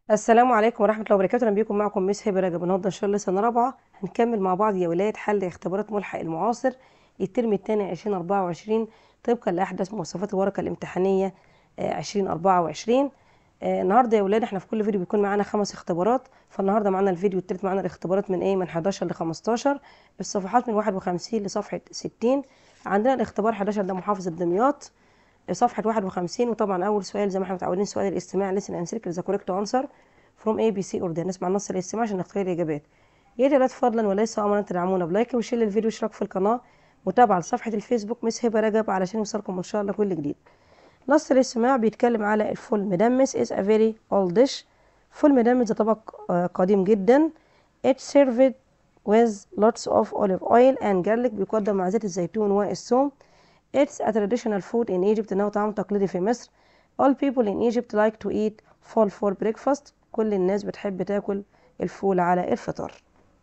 السلام عليكم ورحمة الله وبركاته أهلا بيكم معكم ميس هبة رجب النهارده إن شاء الله سنة رابعة هنكمل مع بعض يا ولاد حل اختبارات ملحق المعاصر الترم الثاني 2024 طبقا لأحدث مواصفات الورقة الامتحانية آه، 2024 آه، النهارده يا ولاد احنا في كل فيديو بيكون معانا خمس اختبارات فالنهارده معانا الفيديو التالت معانا الاختبارات من ايه من 11 ل 15 الصفحات من 51 لصفحة 60 عندنا الاختبار 11 ده محافظة دمياط صفحة 51 وطبعا أول سؤال زي ما احنا متعودين سؤال الاستماع listen and circle the correct answer from A B C or D نسمع نص الاستماع عشان نختار الإجابات يا ريت فضلا وليس أمرا تدعمونا بلايك وشير للفيديو واشتراك في القناة متابعة لصفحة الفيسبوك مس هبة رجب علشان يوصلكم إن شاء الله كل جديد نص الاستماع بيتكلم على الفول مدمس is a very old dish فول مدمس ده طبق آه، قديم جدا it's served with lots of olive oil and garlic بيقدم مع زيت الزيتون والثوم It's a traditional food in Egypt إنه طعام تقليدي في مصر. All people in Egypt like to eat full for breakfast. كل الناس بتحب تاكل الفول على الفطار.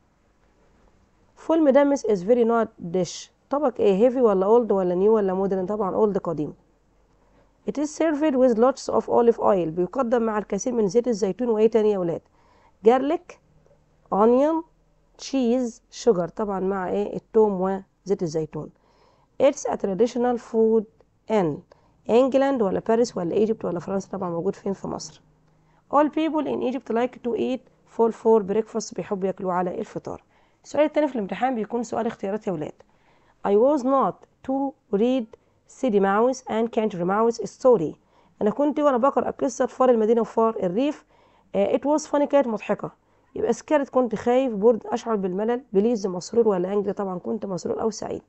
فول مدمس is very not dish. طبق ايه heavy ولا old ولا new ولا modern طبعا old قديم. It is served with lots of olive oil. بيقدم مع الكثير من زيت الزيتون وايه تاني يا ولاد؟ garlic, onion, cheese, sugar طبعا مع ايه التوم وزيت الزيتون. It's a traditional food in England ولا باريس ولا ايجيبت ولا فرنسا طبعا موجود فين في مصر All people in Egypt like to eat full for breakfast بيحبوا ياكلوا على الفطار السؤال التاني في الامتحان بيكون سؤال اختيارات يا ولاد I was not to read City Mouse and Country Mouse story أنا كنت وأنا بقرأ قصة فار المدينة وفار الريف آه، it was funny كانت مضحكة يبقى سكارت كنت خايف بورد أشعر بالملل بليز مسرور ولا أنجلي طبعا كنت مسرور أو سعيد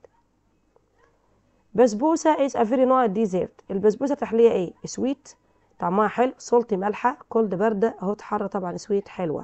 بسبوسة is a very nice dessert البسبوسة تحلية ايه سويت طعمها حلو سلطي مالحة كولد باردة اهو حارة طبعا سويت حلوة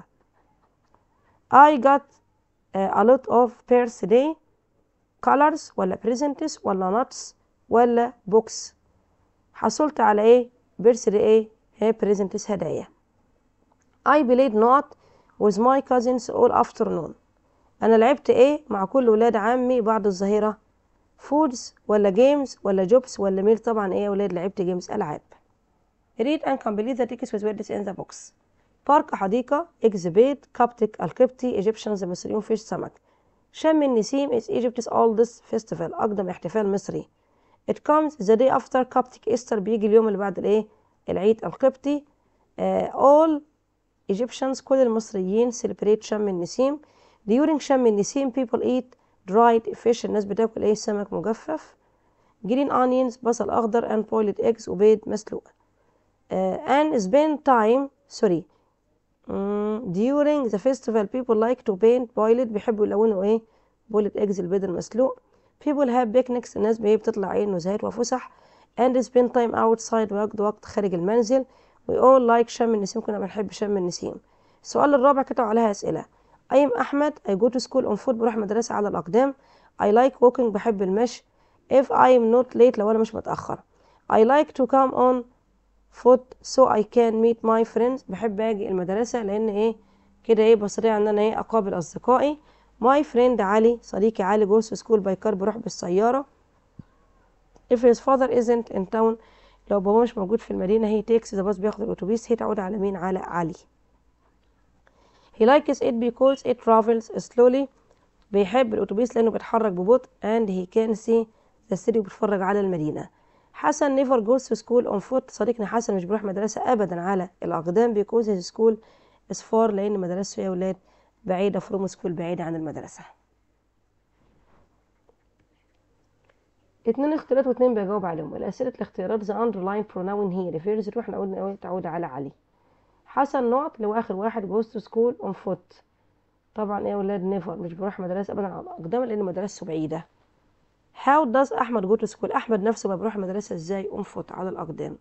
I got uh, a lot of birthday colors ولا presents ولا nuts ولا books حصلت على ايه birthday ايه هي presents هدايا I played not with my cousins all afternoon انا لعبت ايه مع كل ولاد عمي بعد الظهيرة فودز ولا جيمز ولا جوبس ولا ميل طبعا ايه يا ولاد لعبت جيمز العاب read and complete the text with words in the box بارك حديقة exhibit كابتك القبطي ايجيبشنز المصريون فيش سمك شم النسيم is Egypt's oldest festival أقدم احتفال مصري it comes the day after Coptic Easter بيجي اليوم اللي بعد الايه العيد القبطي uh, all Egyptians كل المصريين celebrate شم النسيم during شم النسيم people eat dried fish الناس بتاكل ايه سمك مجفف green onions بصل اخضر and boiled eggs وبيض مسلوق uh, and spend time sorry mm, during the festival people like to paint boiled بيحبوا يلونوا ايه boiled eggs البيض المسلوق people have picnics الناس بيه بتطلع ايه نزهات وفسح and spend time outside ويقضوا وقت خارج المنزل we all like شم النسيم كنا بنحب شم النسيم السؤال الرابع كتب عليها اسئله I am أحمد I go to school on foot بروح مدرسة على الأقدام I like walking بحب المشي if I am not late لو أنا مش متأخر I like to come on foot so I can meet my friends بحب أجي المدرسة لأن إيه كده إيه بستطيع إن أنا إيه أقابل أصدقائي my friend علي صديقي علي goes to school by car بروح بالسيارة if his father isn't in town لو بابا مش موجود في المدينة هي takes the bus بياخد الأتوبيس هي تعود على مين على علي He likes it because it travels slowly بيحب الأتوبيس لأنه بيتحرك ببطء and he can see the city بيتفرج على المدينة حسن never goes to school on foot صديقنا حسن مش بيروح مدرسة أبدا على الأقدام because his school is far لأن مدرسته يا ولاد بعيدة from school بعيدة عن المدرسة اتنين اختيارات واتنين بيجاوب عليهم الأسئلة الاختيارات the underline pronoun here refers to احنا قلنا ايه تعود على علي حسن نقط اللي هو آخر واحد goes to school on foot طبعا ايه يا ولاد نيفر مش بروح مدرسة أبدا على الأقدام لأن مدرسته بعيدة How does أحمد go to school أحمد نفسه بقى بيروح المدرسة ازاي on foot على الأقدام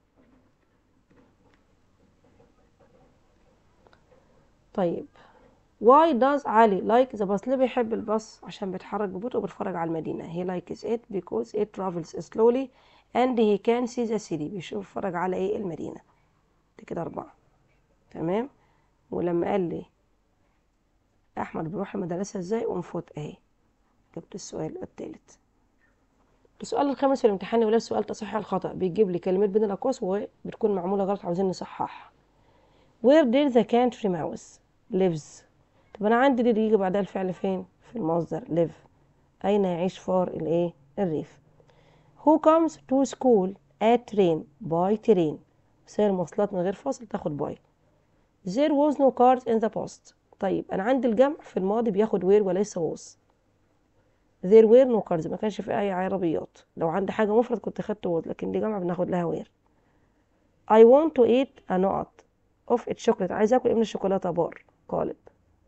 طيب Why does علي like the bus ليه بيحب الباص عشان بيتحرك ببطء وبيتفرج على المدينة he likes it because it travels slowly and he can see the city بيشوف يتفرج على ايه المدينة دي كده أربعة تمام ولما قال لي احمد بيروح المدرسه ازاي اون فوت اهي جبت السؤال التالت السؤال الخامس في الامتحان ولا السؤال تصحيح الخطا بيجيب لي كلمات بين الاقواس وبتكون معموله غلط عاوزين نصححها where did the country mouse lives طب انا عندي did يجي بعدها الفعل فين في المصدر live اين يعيش فار الايه الريف who comes to school at train by train وسائل المواصلات من غير فاصل تاخد باي there was no cars in the past طيب انا عندي الجمع في الماضي بياخد where وليس was there were no cars ما كانش في اي عربيات لو عندي حاجه مفرد كنت خدت was لكن دي جمع بناخد لها where I want to eat a nut of its chocolate عايز اكل من الشوكولاته بار قالب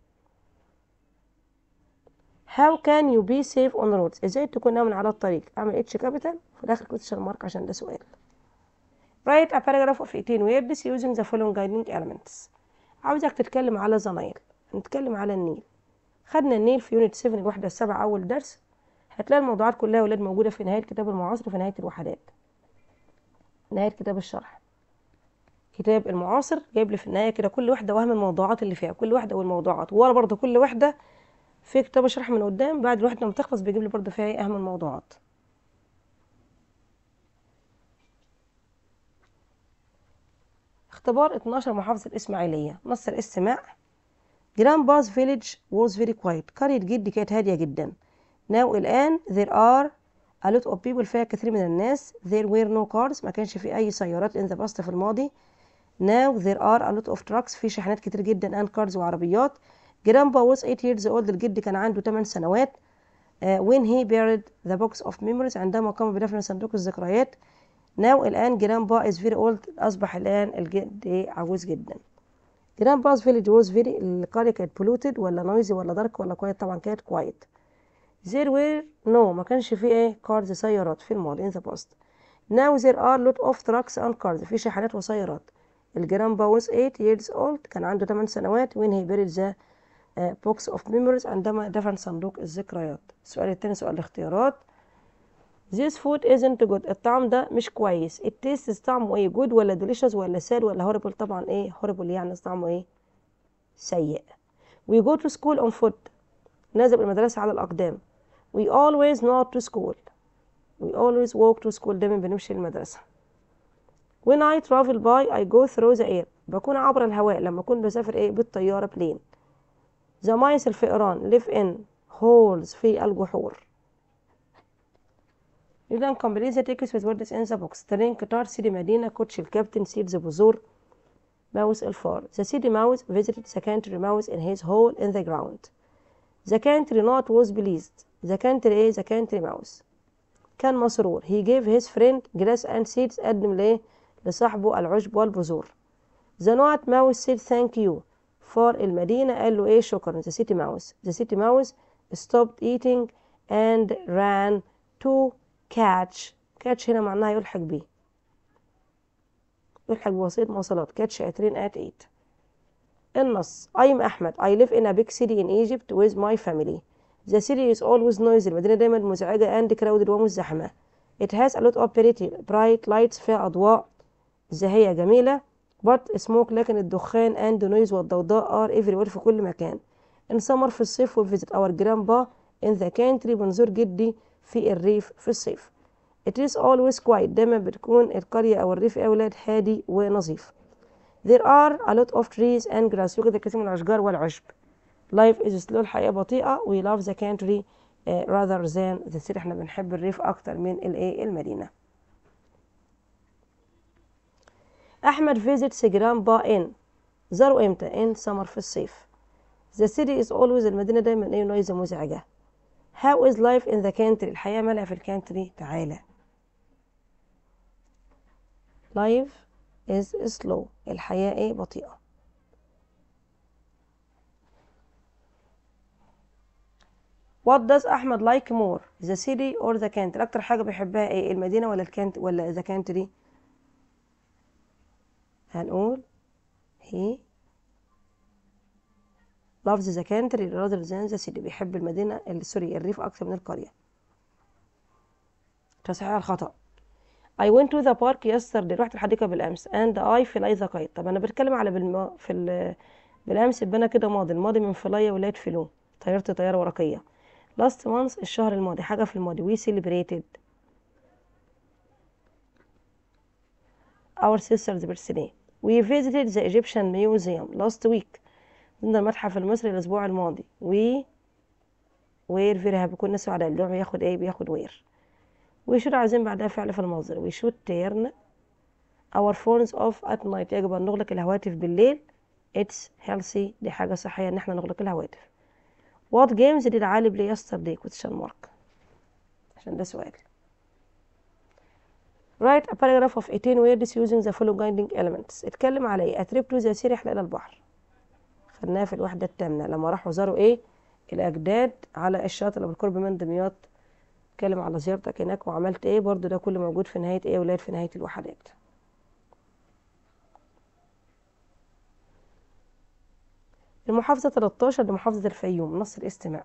How can you be safe on roads ازاي تكون امن على الطريق اعمل اتش كابيتال في الاخر كوتشن مارك عشان ده سؤال Write a paragraph of 18 words using the following guiding elements عاوزك تتكلم على the Nile نتكلم على النيل خدنا النيل في يونت 7 الوحدة السابعة أول درس هتلاقي الموضوعات كلها ولاد موجودة في نهاية كتاب المعاصر وفي نهاية الوحدات نهاية كتاب الشرح كتاب المعاصر جايب لي في النهاية كده كل واحدة وهم الموضوعات اللي فيها كل واحدة والموضوعات ورا برضه كل واحدة في كتاب الشرح من قدام بعد الواحدة لما تخلص بيجيب لي برضه فيها ايه أهم الموضوعات اختبار 12 محافظة الإسماعيلية نص الاستماع Grandpa's village was very quiet قرية جدي كانت هادية جدا now الآن there are a lot of people فيها كثير من الناس there were no cars ما كانش في أي سيارات in the past في الماضي now there are a lot of trucks في شحنات كتير جدا and cars وعربيات Grandpa was 8 years old الجد كان عنده 8 سنوات uh, when he buried the box of memories عندما قام بدفن صندوق الذكريات now الآن Grandpa is very old أصبح الآن الجد عجوز جدا Grandpa's village was very القرية كانت polluted ولا noisy ولا dark ولا quiet طبعا كانت quiet there were no ما كانش في ايه cars سيارات في الماضي in the past now there are lot of trucks and cars في شحنات وسيارات الجرامبا was 8 years old كان عنده 8 سنوات when he buried the uh, box of memories عندما دفن صندوق الذكريات السؤال التاني سؤال الاختيارات This food isn't good الطعم ده مش كويس it tastes طعمه ايه good ولا delicious ولا sad ولا horrible طبعا ايه horrible يعني طعمه ايه سيء we go to school on foot نذهب المدرسة على الأقدام we always not to school we always walk to school دايما بنمشي المدرسة when I travel by I go through the air بكون عبر الهواء لما أكون بسافر ايه بالطيارة بلين the mice الفئران live in holes في الجحور إذا complete the text with words in the box ترين قطار سيدي مدينة كوتش الكابتن سيدز بذور ماوس الفار the city mouse visited the country mouse in his hole in the ground the country not was pleased the country ايه the country mouse كان مسرور he gave his friend grass and seeds قدم ليه لصاحبه العشب والبذور the not mouse said thank you فار المدينة قال له ايه شكرا the city mouse the city mouse stopped eating and ran to catch catch هنا معناها يلحق بيه يلحق بوسيط مواصلات catch at train at 8 النص I'm أحمد I live in a big city in Egypt with my family the city is always noisy المدينة دايما مزعجة and crowded ومزدحمة it has a lot of pretty bright lights فيها أضواء زاهية جميلة but smoke لكن الدخان and noise والضوضاء are everywhere في كل مكان in summer في الصيف we visit our grandpa in the country بنزور جدي في الريف في الصيف it is always quiet دايما بتكون القرية أو الريف يا أولاد هادي ونظيف there are a lot of trees and grass يوجد الكثير من الأشجار والعشب life is slow الحياة بطيئة we love the country uh, rather than the city احنا بنحب الريف أكتر من الايه المدينة أحمد visits grandpa in زاروا إمتى in summer في الصيف the city is always المدينة دايما ايه نويزة مزعجة How is life in the country الحياة مالها في الكانتري تعالى life is slow الحياة ايه بطيئة What does أحمد like more the city or the country أكتر حاجة بيحبها ايه المدينة ولا الكانت ولا the country هنقول he loves the country rather than the city بيحب المدينة سوري الريف أكثر من القرية تصحيح الخطأ I went to the park yesterday رحت الحديقة بالأمس and I fly the kite طب أنا بتكلم على بالم... في ال... بالأمس يبقى أنا كده ماضي الماضي من فلاية ولاية فلو طيرت طيارة ورقية last month الشهر الماضي حاجة في الماضي we celebrated our sister's birthday We visited the Egyptian Museum last week زرنا المتحف المصري الأسبوع الماضي We were very happy كنا سعداء الجمع بياخد ايه بياخد وير we should عايزين بعدها فعل في المصدر we should turn our phones off at night يجب أن نغلق الهواتف بالليل it's healthy دي حاجة صحية إن احنا نغلق الهواتف what games did علي play yesterday question mark عشان ده سؤال write a paragraph of 18 words using the following guiding elements اتكلم على ايه attribute ذا سير رحلة إلى البحر خدناها في الوحدة الثامنة لما راحوا زاروا ايه الأجداد على الشاطئ اللي بالقرب من دمياط اتكلم على زيارتك هناك وعملت ايه برضو ده كله موجود في نهاية ايه ولاد في نهاية الوحدات المحافظة 13 لمحافظة الفيوم نص الاستماع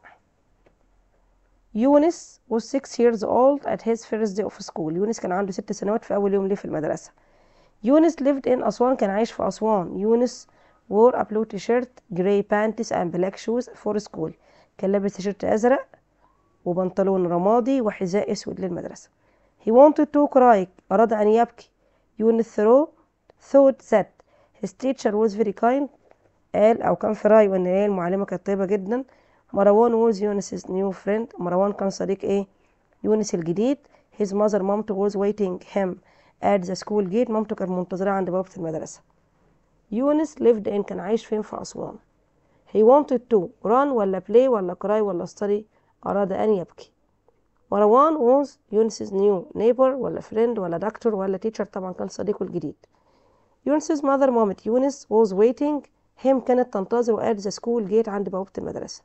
يونس was six years old at his first day of school يونس كان عنده ست سنوات في أول يوم ليه في المدرسة يونس lived in أسوان كان عايش في أسوان يونس wore a blue t-shirt gray panties and black shoes for school كان لابس تيشيرت أزرق وبنطلون رمادي وحذاء أسود للمدرسة he wanted to cry أراد أن يبكي يونس through thought that his teacher was very kind قال أو كان في رأيه إن هي المعلمة كانت طيبة جدا مروان was يونس's new friend مروان كان صديق إيه يونس الجديد his mother مامته was waiting him at the school gate مامته كانت منتظرة عند بوابة المدرسة يونس lived in كان عايش فين في أسوان he wanted to run ولا play ولا cry ولا study أراد أن يبكي مروان was يونس's new neighbor ولا friend ولا doctor ولا teacher طبعا كان صديقه الجديد يونس's mother مامة يونس was waiting him كانت تنتظره at the school gate عند بوابة المدرسة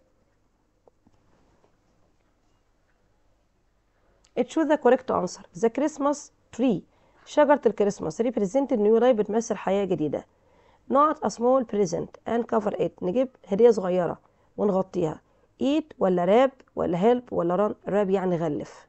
It shows the correct answer. The Christmas tree شجرة الكريسماس represented new life بتمثل حياة جديدة. Not a small present and cover it. نجيب هدية صغيرة ونغطيها. Eat ولا راب ولا help ولا run. راب يعني غلف.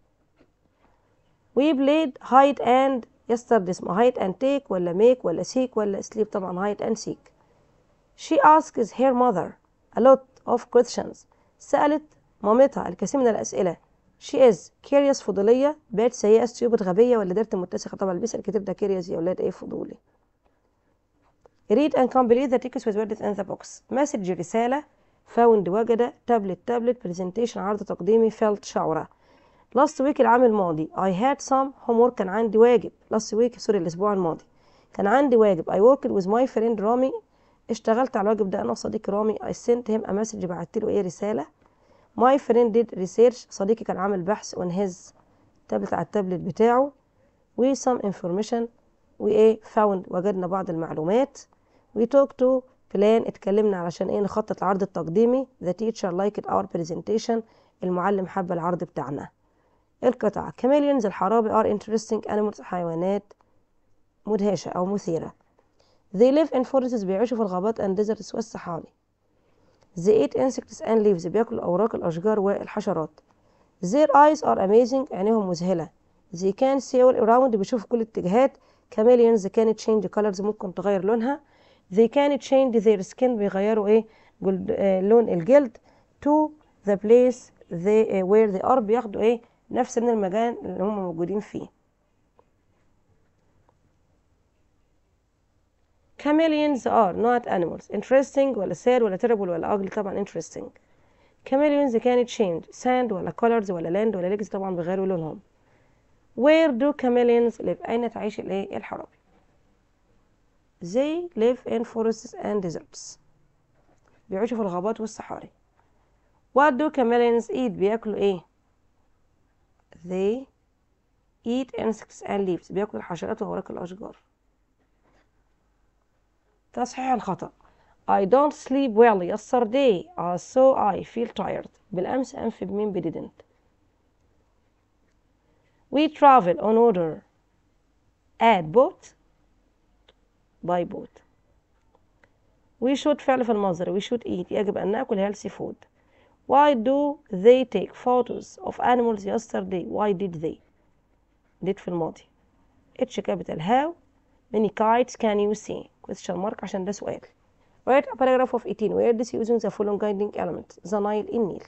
We played hide and yesterday اسمه hide and take ولا make ولا seek ولا sleep طبعا hide and seek. She asks her mother a lot of questions. سألت مامتها الكثير من الأسئلة. She is curious فضولية bad سيئة stupid غبية ولا ديرت متسخة طبعا اللي بيسأل كتير ده curious يا ولاد ايه فضولي read and complete the text with words in the box message رسالة found وجد tablet tablet presentation عرض تقديمي felt شعرة last week العام الماضي I had some homework كان عندي واجب last week سوري الأسبوع الماضي كان عندي واجب I worked with my friend رامي اشتغلت على الواجب ده أنا وصديقي رامي I sent him a message بعت له ايه رسالة My friend did research صديقي كان عامل بحث on his تابلت على التابلت بتاعه و some information وإيه found وجدنا بعض المعلومات we talk to plan اتكلمنا علشان إيه نخطط العرض التقديمي the teacher liked our presentation المعلم حب العرض بتاعنا القطعة chameleons الحرابي are interesting animals حيوانات مدهشة أو مثيرة they live in forests بيعيشوا في الغابات and deserts والصحاري They eat insects and leaves بياكلوا أوراق الأشجار والحشرات. Their eyes are amazing عينيهم مذهلة. They can see all around بيشوفوا كل الاتجاهات. Chameleons can change colors ممكن تغير لونها. They can change their skin بيغيروا ايه جلد آه لون الجلد to the place they uh, where they are بياخدوا ايه نفس من المكان اللي هم موجودين فيه. Chameleons are not animals. Interesting ولا sad ولا terrible ولا ugly طبعا interesting. Chameleons can change sand ولا colors ولا land ولا legs طبعا بيغيروا لونهم. Where do chameleons live؟ أين تعيش الايه الحرابي؟ They live in forests and deserts. بيعيشوا في الغابات والصحاري. What do chameleons eat؟ بياكلوا ايه؟ They eat insects and leaves. بياكلوا الحشرات وأوراق الأشجار. تصحيح الخطأ I don't sleep well yesterday uh, so I feel tired بالأمس أنفي بمين ب didn't We travel on order at boat by boat We should فعل في المصدر We should eat يجب أن نأكل healthy food Why do they take photos of animals yesterday Why did they did في الماضي H capital how many kites can you see question mark عشان ده سؤال write a paragraph of 18 words using the following guiding element the Nile النيل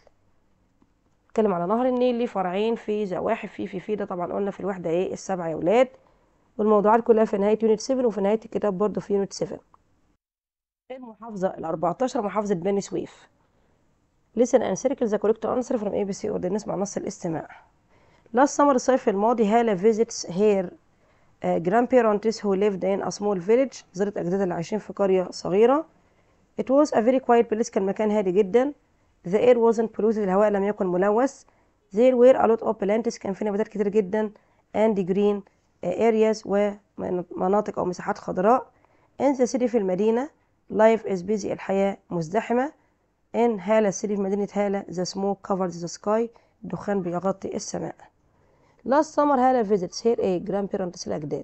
اتكلم على نهر النيل ليه فرعين في زواحف في في في ده طبعا قلنا في الوحدة ايه السبعة يا ولاد والموضوعات كلها في نهاية يونت 7 وفي نهاية الكتاب برضه في يونت 7 المحافظة ال 14 محافظة بني سويف listen and circle the correct answer from ABC order نسمع نص الاستماع last summer الصيف الماضي هالة visits her uh, grandparents who lived in a small village زارت أجدادها اللي عايشين في قرية صغيرة it was a very quiet place كان مكان هادي جدا the air wasn't polluted الهواء لم يكن ملوث there were a lot of plants كان في نباتات كتير جدا and green areas ومناطق أو مساحات خضراء in the city في المدينة life is busy الحياة مزدحمة in هالة city في مدينة هالة the smoke covers the sky الدخان بيغطي السماء last summer هالة visits here a grandparents الأجداد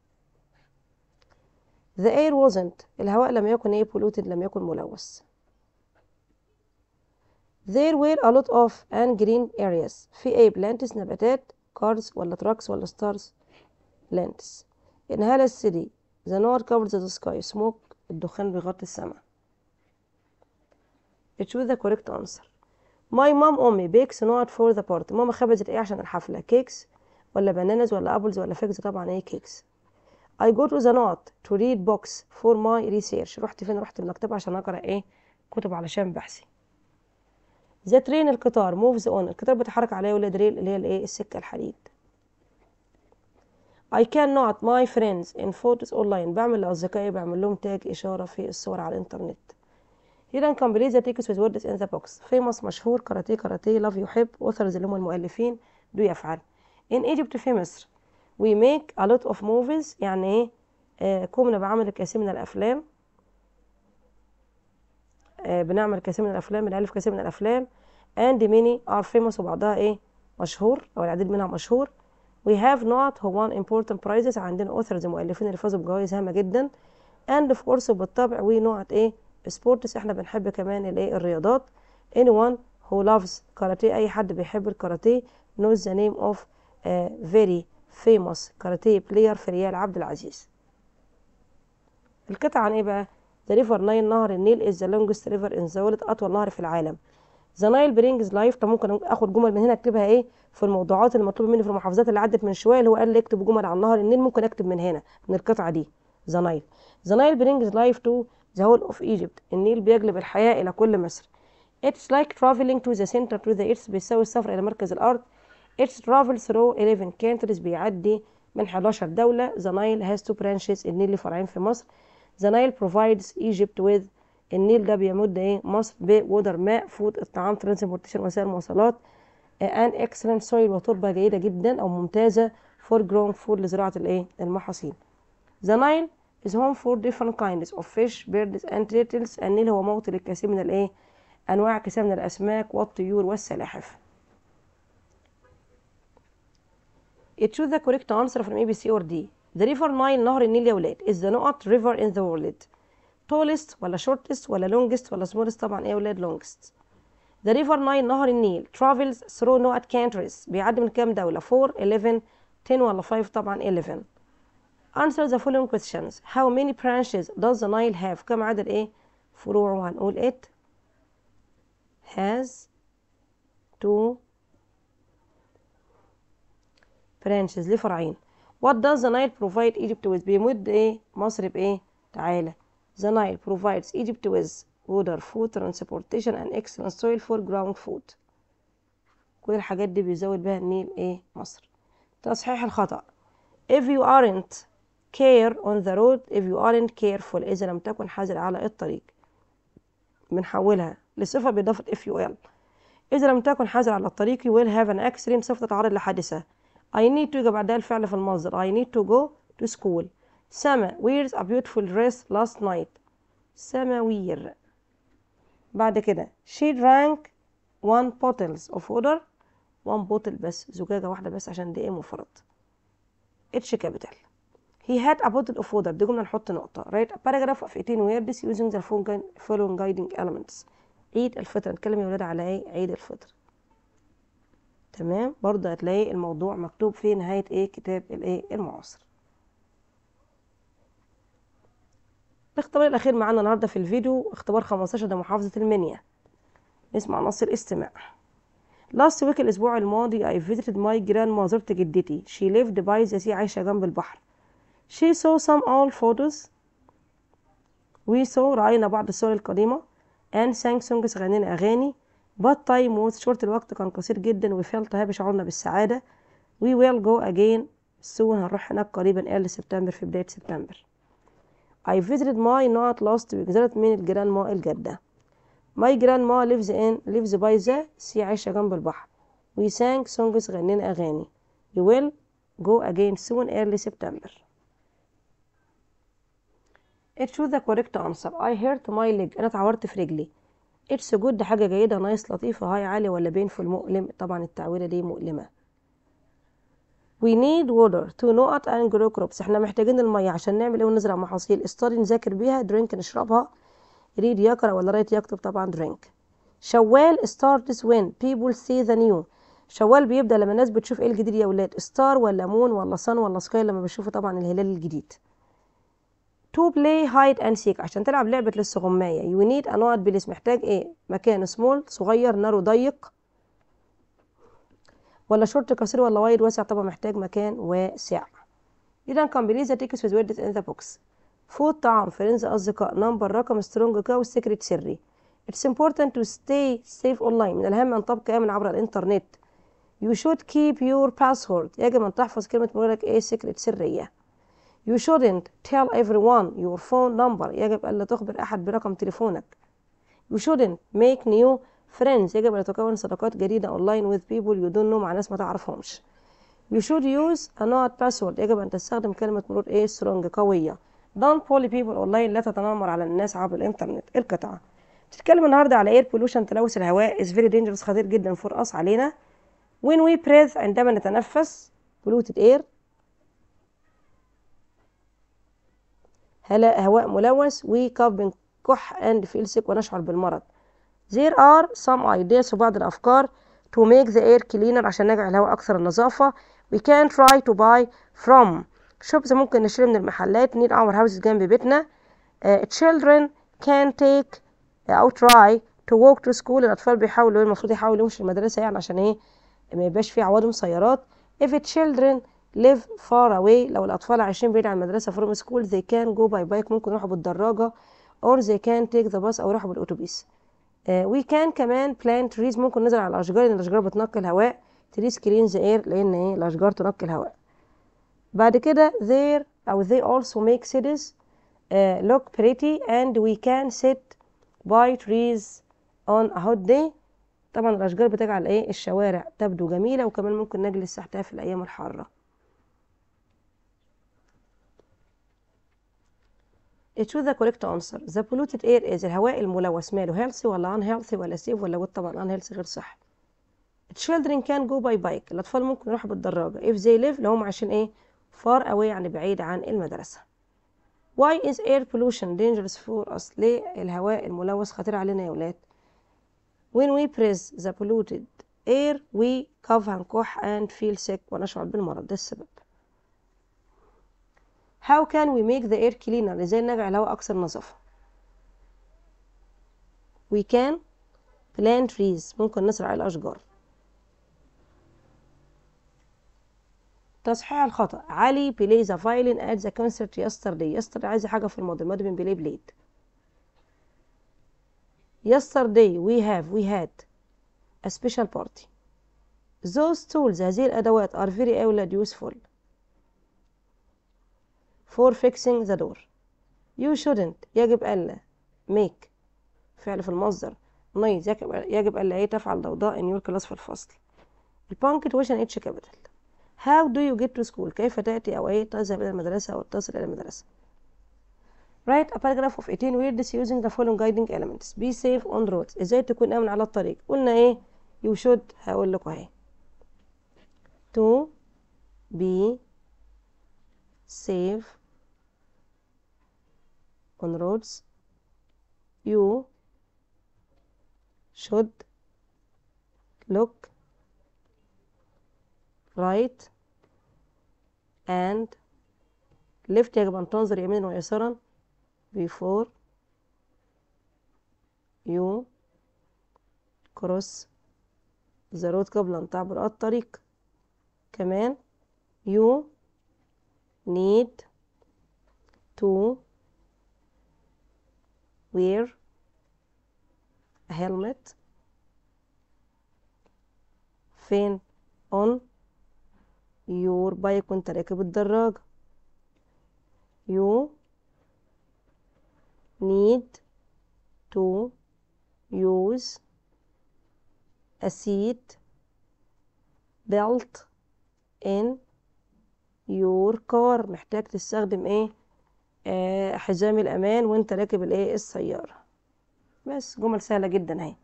the air wasn't الهواء لم يكن ايه polluted لم يكن ملوث there were a lot of and green areas في ايه plants نباتات cars ولا trucks ولا stars plants in هالة city the north covers the sky smoke الدخان بيغطي السماء choose the correct answer my mom أمي bakes not for the party ماما خبزت ايه عشان الحفلة كيكس ولا بانانز ولا ابلز ولا فيجز طبعا ايه كيكس I go to the note to read books for my research رحت فين رحت المكتبة عشان اقرا ايه كتب علشان بحثي the train القطار moves on القطار بيتحرك عليه ولا دريل اللي هي الايه السكة الحديد I cannot my friends in photos online بعمل لأصدقائي بعمل لهم تاج إشارة في الصور على الإنترنت Here can believe the text with words in the box famous مشهور كاراتيه كاراتيه love يحب authors اللي هم المؤلفين do يفعل in Egypt في مصر we make a lot of movies يعني ايه آه قمنا بعمل الكثير من الأفلام آه بنعمل الكثير من الأفلام بنألف كثير من الأفلام and many are famous وبعضها ايه مشهور أو العديد منها مشهور we have not who won important prizes عندنا authors مؤلفين اللي فازوا بجوائز هامة جدا and of course بالطبع we not ايه sports احنا بنحب كمان الايه الرياضات anyone who loves كاراتيه اي حد بيحب الكاراتيه knows the name of a very famous كاراتيه player في ريال عبد العزيز القطعة عن ايه بقى the river نايل نهر النيل is the longest river in the world اطول نهر في العالم the Nile brings life طب ممكن اخد جمل من هنا اكتبها ايه في الموضوعات المطلوبة مني في المحافظات اللي عدت من شوية اللي هو قال لي اكتب جمل عن نهر النيل ممكن اكتب من هنا من القطعة دي the Nile the Nile brings life to the whole of Egypt النيل بيجلب الحياة إلى كل مصر It's like traveling to the center to the earth بيساوي السفر إلى مركز الأرض It's travel through 11 countries بيعدي من 11 دولة The Nile has two branches النيل له فرعين في مصر The Nile provides Egypt with النيل ده بيمد ايه مصر بودر ماء فود الطعام ترانسبورتيشن وسائل المواصلات ان اكسلنت سويل وتربه جيده جدا او ممتازه فور جرون فود لزراعه الايه المحاصيل The Nile is home for different kinds of fish, birds and turtles. النيل هو موطن للكثير من الايه انواع كثير من الاسماك والطيور والسلاحف. It choose the correct answer from ABC or D. The river Nile نهر النيل يا ولاد is the not river in the world. tallest ولا shortest ولا longest ولا smallest طبعا ايه يا ولاد longest. The river Nile نهر النيل travels through not countries بيعدي من كام دولة 4 11 10 ولا 5 طبعا 11 Answer the following questions. How many branches does the Nile have? كم عدد ايه؟ فروع وهنقول it has two branches ليه فرعين. What does the Nile provide Egypt with? بيمد ايه؟ مصر بايه؟ تعالى. The Nile provides Egypt with water, food, transportation and excellent soil for growing food. كل الحاجات دي بيزود بها النيل ايه؟ مصر. تصحيح الخطأ. If you aren't care on the road if you aren't careful إذا لم تكن حذر على الطريق بنحولها لصفة بإضافة if you will إذا لم تكن حذر على الطريق you will have an accident صفة تتعرض لحادثة I need to يجي بعدها الفعل في المصدر I need to go to school سما wears a beautiful dress last night سماوير بعد كده she drank one bottles of water one bottle بس زجاجة واحدة بس عشان دي ايه مفرد اتش كابيتال He had a bottle of water دي جملة نحط نقطة write a paragraph of 18 words using the following guiding elements عيد الفطر نتكلم يا ولاد على ايه عيد الفطر تمام برضه هتلاقي الموضوع مكتوب في نهاية ايه كتاب الايه المعاصر الاختبار الأخير معانا النهاردة في الفيديو اختبار 15 ده محافظة المنيا نسمع نص الاستماع Last week الأسبوع الماضي I visited my grandma زرت جدتي She lived by the sea عايشة جنب البحر she saw some old photos we saw رأينا بعض الصور القديمة and sang songs غنينا أغاني but time was short الوقت كان قصير جدا we felt happy شعورنا بالسعادة we will go again soon هنروح هناك قريبا early سبتمبر في بداية سبتمبر I visited my not last week زرت من الجيران ما الجدة my grandma lives in lives by the sea عايشة جنب البحر we sang songs غنينا أغاني we will go again soon early September It was the correct answer I hurt my leg أنا اتعورت في رجلي It's good ده حاجة جيدة نايس لطيفة هاي عالية ولا بينفول مؤلم طبعا التعويرة دي مؤلمة We need water to not and grow crops احنا محتاجين المية عشان نعمل ايه ونزرع محاصيل study نذاكر بيها drink نشربها read يقرأ ولا write يكتب طبعا drink شوال starts when people see the new شوال بيبدأ لما الناس بتشوف ايه الجديد يا ولاد ستار ولا مون ولا صن ولا سكاي لما بيشوفوا طبعا الهلال الجديد to play hide and seek عشان تلعب لعبة للسغماية you need a not بليس محتاج ايه مكان small صغير نارو ضيق ولا شورت قصير ولا وايد واسع طبعا محتاج مكان واسع إذا كان بليزا تيكس with words in the box فود طعام فرنز أصدقاء نمبر رقم سترونج كاو سيكريت سري It's important to stay safe online من الأهم أن تبقى آمن عبر الإنترنت You should keep your password يجب أن تحفظ كلمة مرورك إيه سيكريت سرية You shouldn't tell everyone your phone number يجب ألا تخبر أحد برقم تليفونك You shouldn't make new friends يجب أن تكون صداقات جديدة online with people you don't know مع ناس ما تعرفهمش You should use a not password يجب أن تستخدم كلمة مرور إيه strong قوية Don't bully people online لا تتنمر على الناس عبر الإنترنت القطعة بتتكلم النهاردة على air pollution تلوث الهواء is very dangerous خطير جدا for us علينا when we breathe عندما نتنفس polluted air هلا هواء ملوث we cough بنكح and feel sick ونشعر بالمرض there are some ideas وبعض الأفكار to make the air cleaner عشان نجعل الهواء أكثر النظافة we can try to buy from shops ممكن نشتري من المحلات near our houses جنب بيتنا uh, children can take uh, أو try to walk to school الأطفال بيحاولوا المفروض يحاولوا يمشوا المدرسة يعني عشان إيه ما يبقاش في عوادم سيارات if children live far away لو الأطفال عايشين بعيد عن المدرسة from school they can go by bike ممكن يروحوا بالدراجة or they can take the bus أو يروحوا بالأتوبيس uh, we can كمان plant trees ممكن نزرع الأشجار لأن الأشجار بتنقي الهواء trees clean the air لأن إيه الأشجار تنقي الهواء بعد كده there أو they also make cities uh, look pretty and we can sit by trees on a hot day طبعا الأشجار بتجعل إيه الشوارع تبدو جميلة وكمان ممكن نجلس تحتها في الأيام الحارة It was the correct answer. The polluted air is الهواء الملوث ماله healthy ولا unhealthy ولا safe ولا good طبعا unhealthy غير صح. Children can go by bike. الأطفال ممكن يروحوا بالدراجة. If they live لو هم عايشين إيه far away يعني بعيد عن المدرسة. Why is air pollution dangerous for us? ليه الهواء الملوث خطير علينا يا ولاد؟ When we breathe the polluted air we cough هنكح and feel sick ونشعر بالمرض ده السبب. How can we make the air cleaner? ازاي نجعل الهواء أكثر نظافة؟ We can plant trees ممكن نزرع الأشجار. تصحيح الخطأ علي plays a violin at the concert yesterday yesterday عايزة حاجة في الماضي الماضي من بلاي بليد yesterday we have we had a special party those tools هذه الأدوات are very أولاد useful for fixing the door you shouldn't يجب ألا make فعل في المصدر noise يجب, يجب ألا إيه تفعل ضوضاء in your class في الفصل punctuation H capital how do you get to school كيف تأتي أو إيه تذهب إلى المدرسة أو تصل إلى المدرسة write a paragraph of 18 words using the following guiding elements be safe on roads إزاي تكون آمن على الطريق قلنا إيه you should هقول لكم أهي to be safe on roads you should look right and left يجب أن تنظر يمينا ويسارا before you cross the road قبل أن تعبر الطريق كمان you need to wear a helmet فين on your bike وانت راكب الدراجة you need to use a seat belt in your car محتاج تستخدم ايه آه حزام الامان وانت راكب الايه السيارة بس جمل سهلة جدا اهي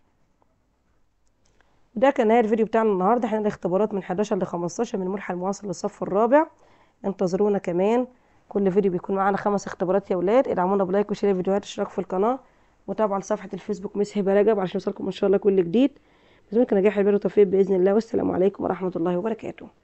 ده كان نهاية الفيديو بتاعنا النهارده احنا الاختبارات من 11 ل 15 من الملحق المواصل للصف الرابع انتظرونا كمان كل فيديو بيكون معانا خمس اختبارات يا ولاد ادعمونا بلايك وشير الفيديوهات اشتراك في القناه وتابعوا لصفحه الفيسبوك مس هبه رجب عشان يوصلكم ان شاء الله كل جديد بإذنك نجاح البر والتوفيق باذن الله والسلام عليكم ورحمه الله وبركاته